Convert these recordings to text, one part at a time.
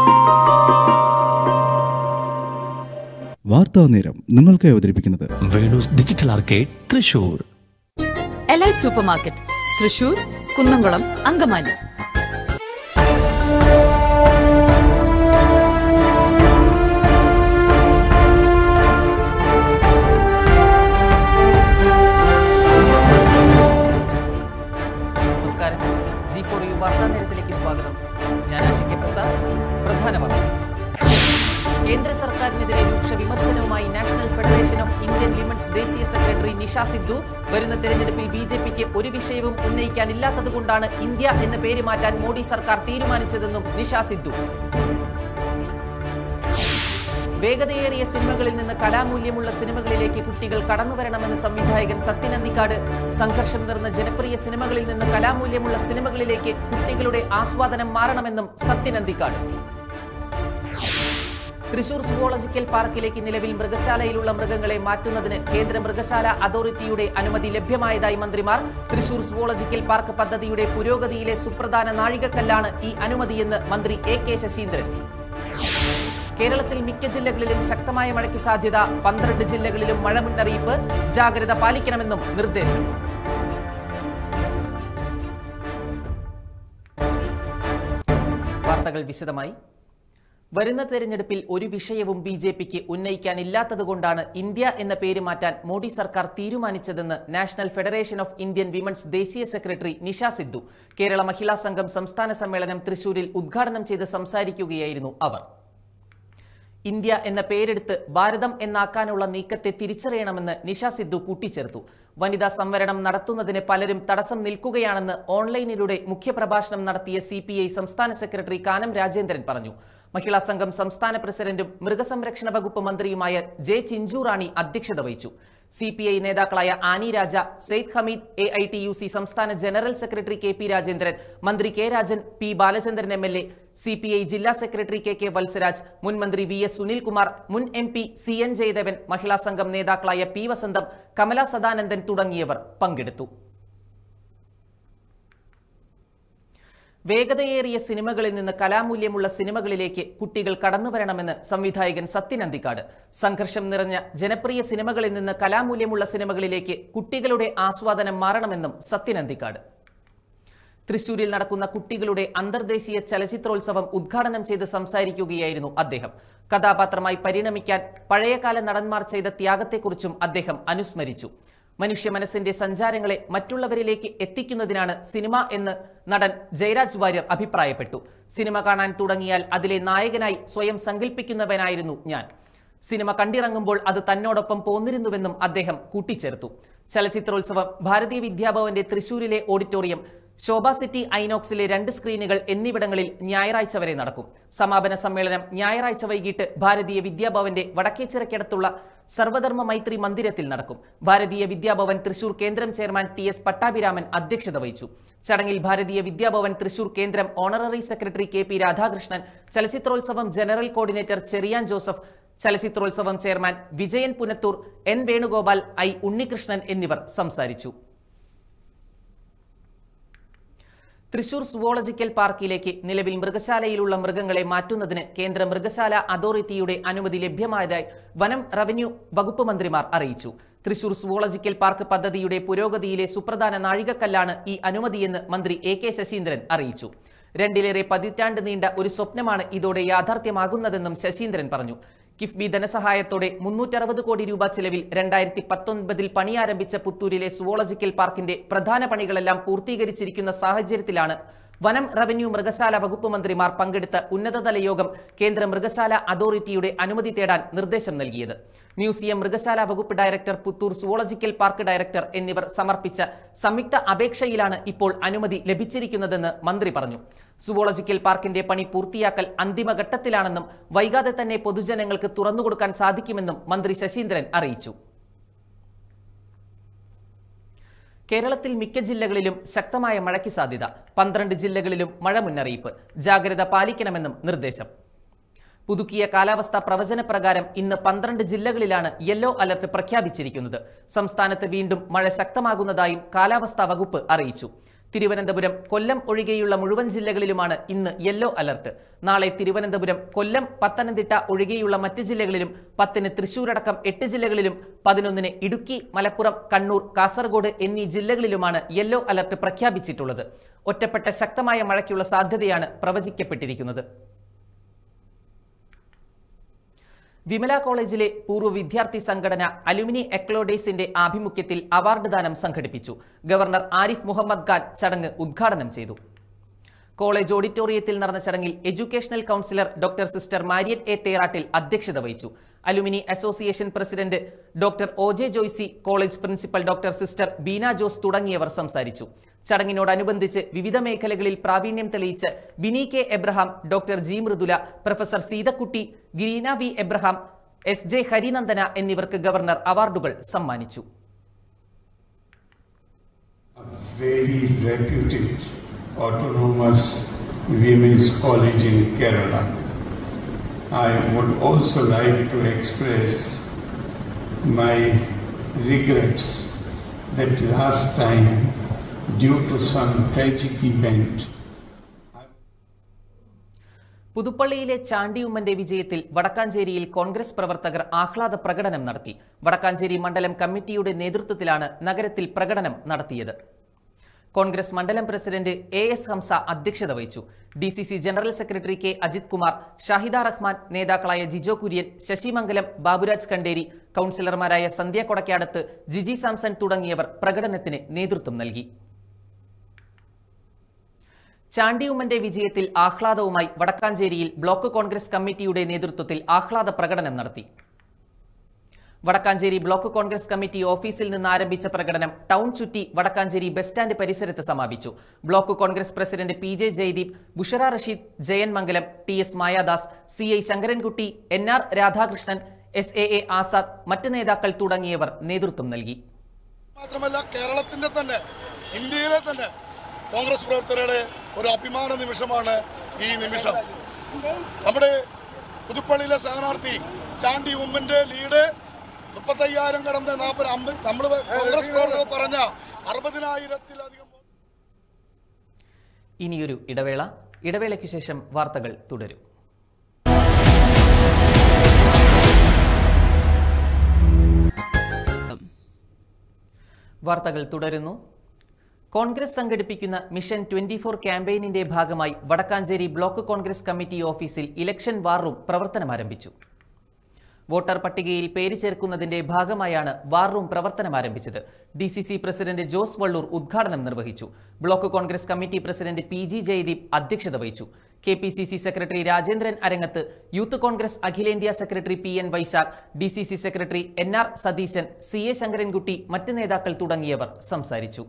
വാർത്താ നേരം നിങ്ങൾക്ക് അവതരിപ്പിക്കുന്നത് Venus digital arcade Thrissur elite super market Thrissur Kunnamkulam Angamaly നമസ്കാരം ജി ഫോർ യു വാർത്താ നേരത്തിലേക്ക് സ്വാഗതം ഞാൻ ആഷികെ പ്രസാദ് പ്രധാന വാർത്ത കേന്ദ്ര സർക്കാരിനെതിരെ രൂക്ഷ വിമർശനവുമായി national federation of Indian women's ദേശീയ സെക്രട്ടറി നിഷ സിദ്ധു വരുന്ന തെരഞ്ഞെടുപ്പിൽ ബി ജെ പിക്ക് ഒരു വിഷയവും ഉന്നയിക്കാനില്ലാത്തതുകൊണ്ടാണ് ഇന്ത്യ എന്ന പേര് മാറ്റാൻ മോഡി സർക്കാർ തീരുമാനിച്ചതെന്നും നിഷ സിദ്ധു വേഗതയേറിയ സിനിമകളിൽ നിന്ന് കലാമൂല്യമുള്ള സിനിമകളിലേക്ക് കുട്ടികൾ കടന്നുവരണമെന്ന് സംവിധായകൻ സത്യൻ അന്തിക്കാട് സംഘർഷം നിറഞ്ഞ ജനപ്രിയ സിനിമകളിൽ നിന്ന് കലാമൂല്യമുള്ള സിനിമകളിലേക്ക് കുട്ടികളുടെ ആസ്വാദനം മാറണമെന്നും സത്യൻ അന്തിക്കാട് തൃശൂർ സുവോളജിക്കൽ പാർക്കിലേക്ക് നിലവിൽ മൃഗശാലയിലുള്ള മൃഗങ്ങളെ മാറ്റുന്നതിന് കേന്ദ്ര മൃഗശാല അതോറിറ്റിയുടെ അനുമതി ലഭ്യമായതായി മന്ത്രിമാർ തൃശൂർ സുവോളജിക്കൽ പാർക്ക് പദ്ധതിയുടെ പുരോഗതിയിലെ സുപ്രധാന നാഴികക്കല്ലാണ് ഈ അനുമതിയെന്ന് മന്ത്രി എ കെ ശശീന്ദ്രൻ കേരളത്തിൽ മിക്ക ജില്ലകളിലും ശക്തമായ മഴയ്ക്ക് സാധ്യത പന്ത്രണ്ട് ജില്ലകളിലും മഴ മുന്നറിയിപ്പ് ജാഗ്രത പാലിക്കണമെന്നും നിർദ്ദേശം വാർത്തകൾ വിശദമായി വരുന്ന തെരഞ്ഞെടുപ്പിൽ ഒരു വിഷയവും ബി ജെ പിക്ക് ഉന്നയിക്കാനില്ലാത്തതുകൊണ്ടാണ് ഇന്ത്യ എന്ന പേര് മാറ്റാൻ മോഡി സർക്കാർ തീരുമാനിച്ചതെന്ന് national federation of Indian women's ദേശീയ സെക്രട്ടറി നിഷ സിദ്ധു കേരള മഹിളാ സംഘം സംസ്ഥാന സമ്മേളനം തൃശൂരിൽ ഉദ്ഘാടനം ചെയ്ത് സംസാരിക്കുകയായിരുന്നു അവർ ഇന്ത്യ എന്ന പേരെടുത്ത് ഭാരതം എന്നാക്കാനുള്ള നീക്കത്തെ തിരിച്ചറിയണമെന്ന് നിഷ സിദ്ധു കൂട്ടിച്ചേർത്തു വനിതാ സംവരണം നടത്തുന്നതിന് പലരും തടസ്സം നിൽക്കുകയാണെന്ന് ഓൺലൈനിലൂടെ മുഖ്യപ്രഭാഷണം നടത്തിയ സി സംസ്ഥാന സെക്രട്ടറി കാനം രാജേന്ദ്രൻ പറഞ്ഞു മഹിളാ സംഘം സംസ്ഥാന പ്രസിഡന്റും മൃഗസംരക്ഷണ വകുപ്പ് മന്ത്രിയുമായ ജെ ചിഞ്ചുറാണി അധ്യക്ഷത വഹിച്ചു സി പി ഐ നേതാക്കളായ Annie Raja Syed Hameed A I T U C സംസ്ഥാന general secretary K P Rajendran മന്ത്രി K Rajan P Balachandran M L A C P I ജില്ലാ സെക്രട്ടറി കെ കെ വത്സരാജ് മുൻ മന്ത്രി വി എസ് സുനിൽകുമാർ മുൻ M P C N Jayadevan Mahila Sangham നേതാക്കളായ പി വസന്തം കമല സദാനന്ദൻ തുടങ്ങിയവർ പങ്കെടുത്തു വേഗതയേറിയ സിനിമകളിൽ നിന്ന് കലാമൂല്യമുള്ള സിനിമകളിലേക്ക് കുട്ടികൾ കടന്നുവരണമെന്ന് സംവിധായകൻ സത്യൻ അന്തിക്കാട് സംഘർഷം നിറഞ്ഞ ജനപ്രിയ സിനിമകളിൽ നിന്ന് കലാമൂല്യമുള്ള സിനിമകളിലേക്ക് കുട്ടികളുടെ ആസ്വാദനം മാറണമെന്നും സത്യൻ അന്തിക്കാട് തൃശൂരിൽ നടക്കുന്ന കുട്ടികളുടെ അന്തർദേശീയ ചലച്ചിത്രോത്സവം ഉദ്ഘാടനം ചെയ്ത് സംസാരിക്കുകയായിരുന്നു അദ്ദേഹം കഥാപാത്രമായി പരിണമിക്കാൻ പഴയകാല നടന്മാർ ചെയ്ത ത്യാഗത്തെക്കുറിച്ചും അദ്ദേഹം അനുസ്മരിച്ചു മനുഷ്യ മനസ്സിന്റെ സഞ്ചാരങ്ങളെ മറ്റുള്ളവരിലേക്ക് എത്തിക്കുന്നതിനാണ് സിനിമ എന്ന് നടൻ ജയരാജ് വാര്യർ അഭിപ്രായപ്പെട്ടു സിനിമ കാണാൻ തുടങ്ങിയാൽ അതിലെ നായകനായി സ്വയം സങ്കല്പിക്കുന്നവനായിരുന്നു ഞാൻ സിനിമ കണ്ടിറങ്ങുമ്പോൾ അത് തന്നോടൊപ്പം പോന്നിരുന്നുവെന്നും അദ്ദേഹം കൂട്ടിച്ചേർത്തു ചലച്ചിത്രോത്സവം ഭാരതീയ വിദ്യാഭവന്റെ തൃശൂരിലെ ഓഡിറ്റോറിയം ശോഭ സിറ്റി ഐനോക്സിലെ രണ്ട് സ്ക്രീനുകൾ എന്നിവിടങ്ങളിൽ ഞായറാഴ്ച വരെ നടക്കും സമാപന സമ്മേളനം ഞായറാഴ്ച വൈകിട്ട് ഭാരതീയ വിദ്യാഭവന്റെ വടക്കേച്ചിറക്കടുത്തുള്ള സർവധർമ്മ മൈത്രി മന്ദിരത്തിൽ നടക്കും ഭാരതീയ വിദ്യാഭവൻ തൃശൂർ കേന്ദ്രം ചെയർമാൻ ടി എസ് പട്ടാഭിരാമൻ അധ്യക്ഷത വഹിച്ചു ചടങ്ങിൽ ഭാരതീയ വിദ്യാഭവൻ തൃശൂർ കേന്ദ്രം honorary secretary K P Radhakrishnan ചലച്ചിത്രോത്സവം ജനറൽ കോർഡിനേറ്റർ ചെറിയാൻ ജോസഫ് ചലച്ചിത്രോത്സവം chairman Vijayan Punnathur N Venugopal I Unnikrishnan എന്നിവർ സംസാരിച്ചു തൃശൂർ സുവോളജിക്കൽ പാർക്കിലേക്ക് നിലവിൽ മൃഗശാലയിലുള്ള മൃഗങ്ങളെ മാറ്റുന്നതിന് കേന്ദ്ര മൃഗശാല അതോറിറ്റിയുടെ അനുമതി ലഭ്യമായതായി വനം റവന്യൂ വകുപ്പ് മന്ത്രിമാർ അറിയിച്ചു തൃശൂർ സുവോളജിക്കൽ പാർക്ക് പദ്ധതിയുടെ പുരോഗതിയിലെ സുപ്രധാന നാഴികക്കല്ലാണ് ഈ അനുമതിയെന്ന് മന്ത്രി എ കെ ശശീന്ദ്രൻ അറിയിച്ചു രണ്ടിലേറെ പതിറ്റാണ്ട് നീണ്ട ഒരു സ്വപ്നമാണ് ഇതോടെ യാഥാർത്ഥ്യമാകുന്നതെന്നും ശശീന്ദ്രൻ പറഞ്ഞു കിഫ്ബി ധനസഹായത്തോടെ മുന്നൂറ്ററുപത് കോടി രൂപ ചെലവിൽ രണ്ടായിരത്തി പത്തൊൻപതിൽ പണിയാരംഭിച്ച പുത്തൂരിലെ സുവോളജിക്കൽ പാർക്കിന്റെ പ്രധാന പണികളെല്ലാം പൂർത്തീകരിച്ചിരിക്കുന്ന സാഹചര്യത്തിലാണ് വനം റവന്യൂ മൃഗശാല വകുപ്പ് മന്ത്രിമാർ പങ്കെടുത്ത ഉന്നതതല യോഗം കേന്ദ്ര മൃഗശാല അതോറിറ്റിയുടെ അനുമതി തേടാൻ നിർദ്ദേശം നൽകിയത് മ്യൂസിയം മൃഗശാല വകുപ്പ് director Puthur zoological park director എന്നിവർ സമർപ്പിച്ച സംയുക്ത അപേക്ഷയിലാണ് ഇപ്പോൾ അനുമതി ലഭിച്ചിരിക്കുന്നതെന്ന് മന്ത്രി പറഞ്ഞു സുവോളജിക്കൽ പാർക്കിന്റെ പണി പൂർത്തിയാക്കൽ അന്തിമഘട്ടത്തിലാണെന്നും വൈകാതെ തന്നെ പൊതുജനങ്ങൾക്ക് തുറന്നുകൊടുക്കാൻ സാധിക്കുമെന്നും മന്ത്രി ശശീന്ദ്രൻ അറിയിച്ചു കേരളത്തിൽ മിക്ക ജില്ലകളിലും ശക്തമായ മഴയ്ക്ക് സാധ്യത പന്ത്രണ്ട് ജില്ലകളിലും മഴ മുന്നറിയിപ്പ് ജാഗ്രത പാലിക്കണമെന്നും നിർദ്ദേശം പുതുക്കിയ കാലാവസ്ഥാ പ്രവചന പ്രകാരം ഇന്ന് പന്ത്രണ്ട് ജില്ലകളിലാണ് യെല്ലോ അലർട്ട് പ്രഖ്യാപിച്ചിരിക്കുന്നത് സംസ്ഥാനത്ത് വീണ്ടും മഴ ശക്തമാകുന്നതായും കാലാവസ്ഥാ വകുപ്പ് അറിയിച്ചു തിരുവനന്തപുരം കൊല്ലം ഒഴികെയുള്ള മുഴുവൻ ജില്ലകളിലുമാണ് ഇന്ന് യെല്ലോ അലർട്ട് നാളെ തിരുവനന്തപുരം കൊല്ലം പത്തനംതിട്ട ഒഴികെയുള്ള മറ്റ് ജില്ലകളിലും പത്തിന് തൃശൂരടക്കം എട്ട് ജില്ലകളിലും പതിനൊന്നിന് ഇടുക്കി മലപ്പുറം കണ്ണൂർ കാസർഗോഡ് എന്നീ ജില്ലകളിലുമാണ് യെല്ലോ അലർട്ട് പ്രഖ്യാപിച്ചിട്ടുള്ളത് ഒറ്റപ്പെട്ട ശക്തമായ മഴയ്ക്കുള്ള സാധ്യതയാണ് പ്രവചിക്കപ്പെട്ടിരിക്കുന്നത് വിമല കോളേജിലെ പൂർവ്വ വിദ്യാർത്ഥി സംഘടന അലുമിനി എക്ലോഡേസിന്റെ ആഭിമുഖ്യത്തിൽ അവാർഡ് ദാനം സംഘടിപ്പിച്ചു ഗവർണർ ആരിഫ് മുഹമ്മദ് ഖാൻ ചടങ്ങ് ഉദ്ഘാടനം ചെയ്തു കോളേജ് ഓഡിറ്റോറിയത്തിൽ നടന്ന ചടങ്ങിൽ educational counsellor doctor sister Mariette A Therattil അധ്യക്ഷത വഹിച്ചു alumni association president doctor O J Joycy college principal doctor sister Beena Jose തുടങ്ങിയവർ സംസാരിച്ചു ചടങ്ങിനോടനുബന്ധിച്ച് വിവിധ മേഖലകളിൽ പ്രാവീണ്യം തെളിയിച്ച് Bini K Abraham doctor G Mridula professor Seethakutty Gireena V Abraham S J Harinandana എന്നിവർക്ക് ഗവർണർ അവാർഡുകൾ സമ്മാനിച്ചു very reputed autonomous women's college in Kerala. I would also like to express my regrets that last time, due to some tragic event, പുതുപ്പള്ളിയിലെ ചാണ്ടിയുമ്മന്റെ വിജയത്തിൽ വടക്കാഞ്ചേരിയിൽ കോൺഗ്രസ് പ്രവർത്തകർ ആഹ്ലാദ പ്രകടനം നടത്തി വടക്കാഞ്ചേരി മണ്ഡലം കമ്മിറ്റിയുടെ നേതൃത്വത്തിലാണ് നഗരത്തിൽ പ്രകടനം നടത്തിയത് കോൺഗ്രസ് മണ്ഡലം പ്രസിഡന്റ് എ എസ് ഹംസ അധ്യക്ഷത വഹിച്ചു D C C general secretary K Ajith Kumar Shahida Rahman നേതാക്കളായ ജിജോ കുര്യൻ ശശിമംഗലം ബാബുരാജ് കണ്ടേരി കൗൺസിലർമാരായ സന്ധ്യ കൊടക്കാടത്ത് ജിജി സാംസൺ തുടങ്ങിയവർ പ്രകടനത്തിന് നേതൃത്വം നൽകി ചാണ്ടിയുമ്മന്റെ വിജയത്തിൽ ആഹ്ലാദവുമായി വടക്കാഞ്ചേരിയിൽ ബ്ലോക്ക് കോൺഗ്രസ് കമ്മിറ്റിയുടെ നേതൃത്വത്തിൽ ആഹ്ലാദ പ്രകടനം നടത്തി വടക്കാഞ്ചേരി ബ്ലോക്ക് കോൺഗ്രസ് കമ്മിറ്റി ഓഫീസിൽ നിന്ന് ആരംഭിച്ച പ്രകടനം ടൗൺ ചുറ്റി വടക്കാഞ്ചേരി ബസ് സ്റ്റാൻഡ് പരിസരത്ത് സമാപിച്ചു block Congress president P J Jayadeep Bushra Rasheed Jayan Mangalam T S Mayadas C I Sankarankutty N R Radhakrishnan S A A Azad മറ്റ് നേതാക്കൾ തുടങ്ങിയവർ നേതൃത്വം നൽകി മാത്രമല്ല കേരളത്തിന്റെ തന്നെ ഇന്ത്യയിലെ തന്നെ കോൺഗ്രസ് പ്രവർത്തകരുടെ ഒരു അഭിമാന നിമിഷമാണ് ഈ നിമിഷം നമ്മുടെ പുതുപ്പള്ളിയിലെ സ്ഥാനാർത്ഥി ചാണ്ടി ഉമ്മന്റെ ലീഡ് മുപ്പത്തയ്യായിരം കടന്ന് നാൽപ്പത് അമ്പത് നമ്മൾ കോൺഗ്രസ് പ്രവർത്തകർ പറഞ്ഞ അറുപതിനായിരത്തിലധികം ഇനിയൊരു ഇടവേള ഇടവേളയ്ക്ക് ശേഷം വാർത്തകൾ തുടരും വാർത്തകൾ തുടരുന്നു കോൺഗ്രസ് സംഘടിപ്പിക്കുന്ന മിഷൻ ട്വന്റി ഫോർ ക്യാമ്പയിനിന്റെ ഭാഗമായി വടക്കാഞ്ചേരി ബ്ലോക്ക് കോൺഗ്രസ് കമ്മിറ്റി ഓഫീസിൽ ഇലക്ഷൻ വാർ റൂം പ്രവർത്തനം ആരംഭിച്ചു വോട്ടർ പട്ടികയിൽ പേര് ചേർക്കുന്നതിന്റെ ഭാഗമായാണ് വാർ റൂം പ്രവർത്തനം ആരംഭിച്ചത് D C C president Jose Vallur ഉദ്ഘാടനം നിർവഹിച്ചു block Congress committee president P G Jayadeep അധ്യക്ഷത വഹിച്ചു K P C C secretary Rajendran Arangath youth Congress അഖിലേന്ത്യാ secretary P N Vaisakh D C C secretary N R Satheesan C A Sankarankutty മറ്റ് നേതാക്കൾ തുടങ്ങിയവർ സംസാരിച്ചു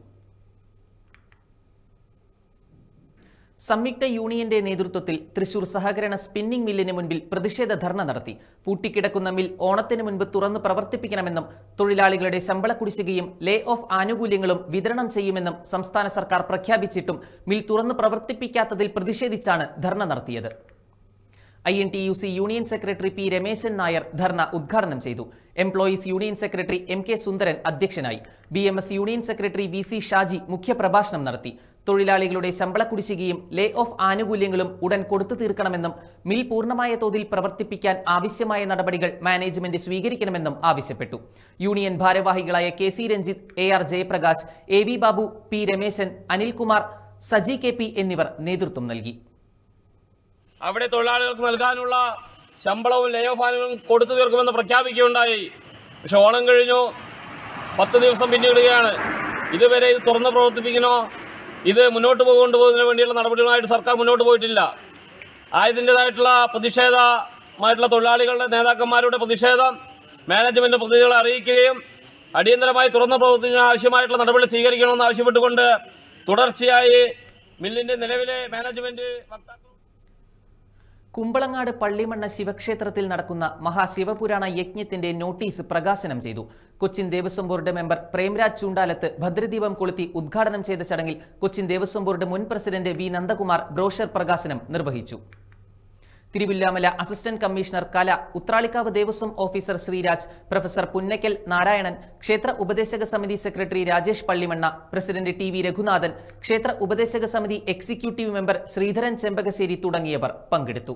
സംയുക്ത യൂണിയന്റെ നേതൃത്വത്തിൽ തൃശൂർ സഹകരണ സ്പിന്നിംഗ് മില്ലിന് മുൻപിൽ പ്രതിഷേധ ധർണ നടത്തി പൂട്ടിക്കിടക്കുന്ന മിൽ ഓണത്തിന് മുൻപ് തുറന്ന് പ്രവർത്തിപ്പിക്കണമെന്നും തൊഴിലാളികളുടെ ശമ്പള കുടിശ്ശികയും ലേ ഓഫ് ആനുകൂല്യങ്ങളും വിതരണം ചെയ്യുമെന്നും സംസ്ഥാന സർക്കാർ പ്രഖ്യാപിച്ചിട്ടും മിൽ തുറന്ന് പ്രവർത്തിപ്പിക്കാത്തതിൽ പ്രതിഷേധിച്ചാണ് ധർണ നടത്തിയത് I N T U C union secretary P Rameshan Nair ധർണ ഉദ്ഘാടനം ചെയ്തു employees union secretary M K Sundaran അധ്യക്ഷനായി B M S union secretary V C Shaji മുഖ്യപ്രഭാഷണം നടത്തി തൊഴിലാളികളുടെ ശമ്പള കുടിശ്ശികയും ലേ ഓഫ് ആനുകൂല്യങ്ങളും ഉടൻ കൊടുത്തു തീർക്കണമെന്നും മിൽ പൂർണ്ണമായ തോതിൽ പ്രവർത്തിപ്പിക്കാൻ ആവശ്യമായ നടപടികൾ മാനേജ്മെന്റ് സ്വീകരിക്കണമെന്നും ആവശ്യപ്പെട്ടു യൂണിയൻ ഭാരവാഹികളായ K C Ranjith A R Jayaprakash A V Babu P Rameshan Anilkumar Saji K P എന്നിവർ നേതൃത്വം നൽകി അവിടെ തൊഴിലാളികൾക്ക് നൽകാനുള്ള ശമ്പളവും ലേ ഓഫ് ആനുകൂല്യവും കൊടുത്തു തീർക്കുമെന്ന് പ്രഖ്യാപിക്കുകയുണ്ടായി പക്ഷെ ഓണം കഴിഞ്ഞു പത്ത് ദിവസം പിന്നിടുകയാണ് ഇതുവരെ ഇത് തുറന്ന് പ്രവർത്തിപ്പിക്കണോ ഇത് മുന്നോട്ട് കൊണ്ടുപോകുന്നതിന് വേണ്ടിയുള്ള നടപടികളുമായിട്ട് സർക്കാർ മുന്നോട്ട് പോയിട്ടില്ല ആയതിൻ്റെതായിട്ടുള്ള പ്രതിഷേധമായിട്ടുള്ള തൊഴിലാളികളുടെ നേതാക്കന്മാരുടെ പ്രതിഷേധം മാനേജ്മെന്റ് പ്രതിനിധികളെ അറിയിക്കുകയും അടിയന്തരമായി തുറന്ന പ്രവർത്തനത്തിന് ആവശ്യമായിട്ടുള്ള നടപടി സ്വീകരിക്കണമെന്ന് ആവശ്യപ്പെട്ടുകൊണ്ട് തുടർച്ചയായി മില്ലിന്റെ നിലവിലെ മാനേജ്മെന്റ് വക്താക്കൾ കുമ്പളങ്ങാട് പള്ളിമണ്ണ ശിവക്ഷേത്രത്തിൽ നടക്കുന്ന മഹാശിവപുരാണ യജ്ഞത്തിന്റെ നോട്ടീസ് പ്രകാശനം ചെയ്തു കൊച്ചിൻ ദേവസ്വം ബോർഡ് മെമ്പർ പ്രേംരാജ് ചൂണ്ടാലത്ത് ഭദ്രദീപം കൊളുത്തി ഉദ്ഘാടനം ചെയ്ത ചടങ്ങിൽ കൊച്ചിൻ ദേവസ്വം ബോർഡ് മുൻ പ്രസിഡന്റ് വി നന്ദകുമാർ ബ്രോഷർ പ്രകാശനം നിർവഹിച്ചു Thiruvilwamala assistant commissioner Kala Uthralikavu Devaswom officer Sreeraj professor Punnakkal Narayanan ക്ഷേത്ര ഉപദേശക സമിതി secretary Rajesh Pallimanna president T V Raghunathan ക്ഷേത്ര ഉപദേശക സമിതി എക്സിക്യൂട്ടീവ് മെമ്പർ ശ്രീധരൻ ചെമ്പകശ്ശേരി തുടങ്ങിയവർ പങ്കെടുത്തു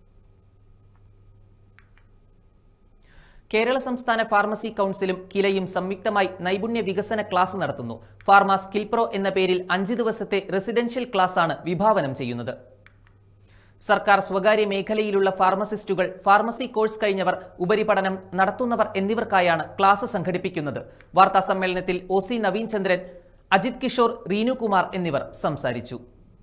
കേരള സംസ്ഥാന ഫാർമസി കൗൺസിലും കിലയും സംയുക്തമായി നൈപുണ്യ വികസന ക്ലാസ് നടത്തുന്നു ഫാർമ സ്കിൽ പ്രോ എന്ന പേരിൽ അഞ്ച് ദിവസത്തെ റെസിഡൻഷ്യൽ ക്ലാസ്സാണ് വിഭാവനം ചെയ്യുന്നത് സർക്കാർ സ്വകാര്യ മേഖലയിലുള്ള ഫാർമസിസ്റ്റുകൾ ഫാർമസി കോഴ്സ് കഴിഞ്ഞവർ ഉപരിപഠനം നടത്തുന്നവർ എന്നിവർക്കായാണ് ക്ലാസ് സംഘടിപ്പിക്കുന്നത് വാർത്താ സമ്മേളനത്തിൽ ഒ സി നവീൻ ചന്ദ്രൻ അജിത് കിഷോർ റീനുകുമാർ എന്നിവർ സംസാരിച്ചു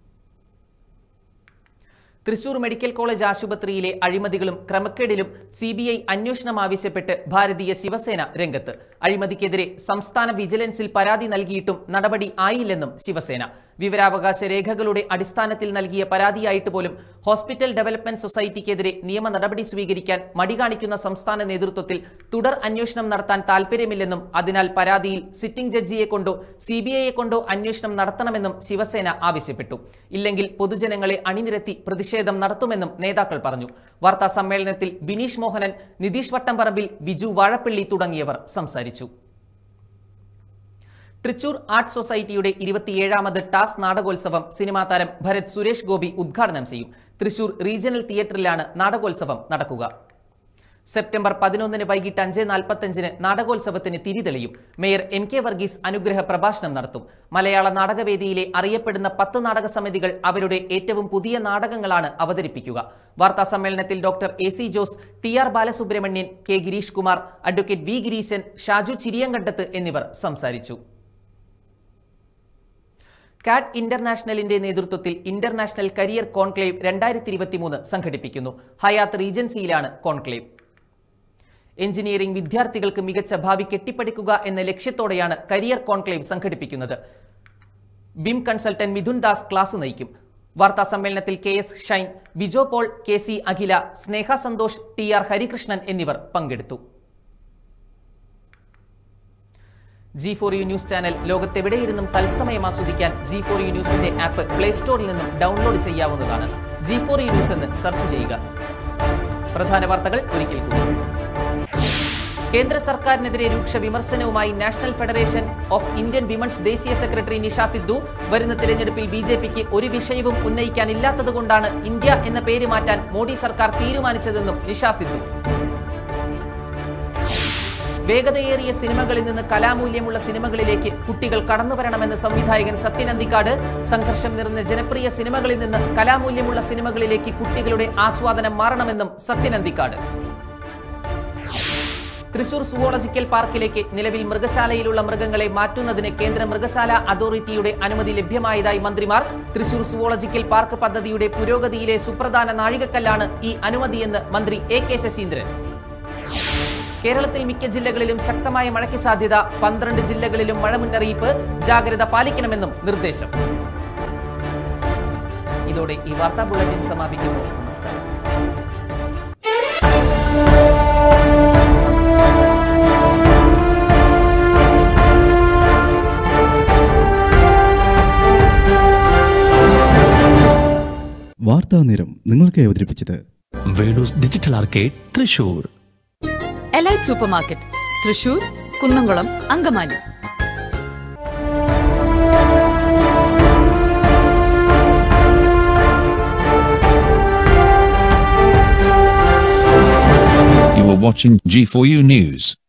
തൃശൂർ മെഡിക്കൽ കോളേജ് ആശുപത്രിയിലെ അഴിമതികളും ക്രമക്കേടിലും സി ബി ഐ അന്വേഷണം ആവശ്യപ്പെട്ട് ഭാരതീയ ശിവസേന രംഗത്ത് അഴിമതിക്കെതിരെ സംസ്ഥാന വിജിലൻസിൽ പരാതി നൽകിയിട്ടും നടപടി ആയില്ലെന്നും ശിവസേന വിവരാവകാശ രേഖകളുടെ അടിസ്ഥാനത്തിൽ നൽകിയ പരാതിയായിട്ട് പോലും ഹോസ്പിറ്റൽ ഡെവലപ്മെന്റ് സൊസൈറ്റിക്കെതിരെ നിയമ നടപടി സ്വീകരിക്കാൻ മടി കാണിക്കുന്ന സംസ്ഥാന നേതൃത്വത്തിൽ തുടർ അന്വേഷണം നടത്താൻ താൽപ്പര്യമില്ലെന്നും അതിനാൽ പരാതിയിൽ സിറ്റിംഗ് ജഡ്ജിയെ കൊണ്ടോ സി ബി ഐയെ കൊണ്ടോ അന്വേഷണം നടത്തണമെന്നും ശിവസേന ആവശ്യപ്പെട്ടു ഇല്ലെങ്കിൽ പൊതുജനങ്ങളെ അണിനിരത്തി പ്രതിഷേധം നടത്തുമെന്നും നേതാക്കൾ പറഞ്ഞു വാർത്താ സമ്മേളനത്തിൽ ബിനീഷ് മോഹനൻ നിതീഷ് വട്ടംപറമ്പിൽ ബിജു വാഴപ്പള്ളി തുടങ്ങിയവർ സംസാരിച്ചു തൃശൂർ ആർട്ട് സൊസൈറ്റിയുടെ ഇരുപത്തിയേഴാമത് ടാസ് നാടകോത്സവം സിനിമാ താരം ഭരത് സുരേഷ് ഗോപി ഉദ്ഘാടനം ചെയ്യും തൃശൂർ റീജിയണൽ തിയേറ്ററിലാണ് നാടകോത്സവം നടക്കുക സെപ്റ്റംബർ പതിനൊന്നിന് വൈകിട്ട് അഞ്ച് നാൽപ്പത്തഞ്ചിന് നാടകോത്സവത്തിന് തിരിതെളിയും മേയർ എം കെ വർഗീസ് അനുഗ്രഹ പ്രഭാഷണം നടത്തും മലയാള നാടകവേദിയിലെ അറിയപ്പെടുന്ന പത്ത് നാടക സമിതികൾ അവരുടെ ഏറ്റവും പുതിയ നാടകങ്ങളാണ് അവതരിപ്പിക്കുക വാർത്താ സമ്മേളനത്തിൽ doctor A C Jose T R Balasubramanian K Girish Kumar advocate V Gireesan Shaju Chiriyankandath എന്നിവർ സംസാരിച്ചു കാറ്റ് ഇന്റർനാഷണലിന്റെ നേതൃത്വത്തിൽ ഇന്റർനാഷണൽ കരിയർ കോൺക്ലേവ് രണ്ടായിരത്തി ഇരുപത്തിമൂന്ന് സംഘടിപ്പിക്കുന്നു ഹയാത്ത് റീജൻസിയിലാണ് കോൺക്ലേവ് എഞ്ചിനീയറിംഗ് വിദ്യാർത്ഥികൾക്ക് മികച്ച ഭാവി കെട്ടിപ്പടുക്കുക എന്ന ലക്ഷ്യത്തോടെയാണ് കരിയർ കോൺക്ലേവ് സംഘടിപ്പിക്കുന്നത് BIM consultant Mithun Das class നയിക്കും വാർത്താ സമ്മേളനത്തിൽ K S Shine Bijo Paul K C Akhila Sneha Santhosh T R Harikrishnan എന്നിവർ പങ്കെടുത്തു G four U news channel ലോകത്തെവിടെയിരുന്നും തത്സമയം ആസ്വദിക്കാൻ ജി ഫോർ യു ന്യൂസിന്റെ ആപ്പ് പ്ലേ സ്റ്റോറിൽ നിന്നും ഡൗൺലോഡ് ചെയ്യാവുന്നതാണ് ജി ഫോർ യു ന്യൂസ് എന്ന് സെർച്ച് ചെയ്യുക പ്രധാന വാർത്തകൾ ഒരിക്കൽ കൂടി കേന്ദ്ര സർക്കാരിനെതിരെ രൂക്ഷ വിമർശനവുമായി national federation of Indian women's ദേശീയ സെക്രട്ടറി നിഷ സിദ്ധു വരുന്ന തിരഞ്ഞെടുപ്പിൽ ബി ജെ പിക്ക് ഒരു വിഷയവും ഉന്നയിക്കാനില്ലാത്തതുകൊണ്ടാണ് ഇന്ത്യ എന്ന പേര് മാറ്റാൻ മോഡി സർക്കാർ തീരുമാനിച്ചതെന്നും നിഷ സിദ്ധു വേഗതയേറിയ സിനിമകളിൽ നിന്ന് കലാമൂല്യമുള്ള സിനിമകളിലേക്ക് കുട്ടികൾ കടന്നു വരണമെന്ന് സംവിധായകൻ സത്യൻ അന്തിക്കാട് സംഘർഷം നിറഞ്ഞ ജനപ്രിയ സിനിമകളിൽ നിന്ന് കലാമൂല്യമുള്ള സിനിമകളിലേക്ക് കുട്ടികളുടെ ആസ്വാദനം മാറണമെന്നും സത്യൻ അന്തിക്കാട് തൃശൂർ സുവോളജിക്കൽ പാർക്കിലേക്ക് നിലവിൽ മൃഗശാലയിലുള്ള മൃഗങ്ങളെ മാറ്റുന്നതിന് കേന്ദ്ര മൃഗശാല അതോറിറ്റിയുടെ അനുമതി ലഭ്യമായതായി മന്ത്രിമാർ തൃശൂർ സുവോളജിക്കൽ പാർക്ക് പദ്ധതിയുടെ പുരോഗതിയിലെ സുപ്രധാന നാഴികക്കല്ലാണ് ഈ അനുമതിയെന്ന് മന്ത്രി എ കെ ശശീന്ദ്രൻ കേരളത്തിൽ മിക്ക ജില്ലകളിലും ശക്തമായ മഴയ്ക്ക് സാധ്യത പന്ത്രണ്ട് ജില്ലകളിലും മഴ മുന്നറിയിപ്പ് ജാഗ്രത പാലിക്കണമെന്നും നിർദ്ദേശം ഇതോടെ ഈ വാർത്താ ബുള്ളറ്റിൻ സമാപിക്കുന്നു നമസ്കാരം വാർത്താ നേരം നിങ്ങൾക്ക് അവതരിപ്പിച്ചത് Venus digital arcade Thrissur elite super market Thrissur Kunnamkulam Angamaly You are watching G4U News.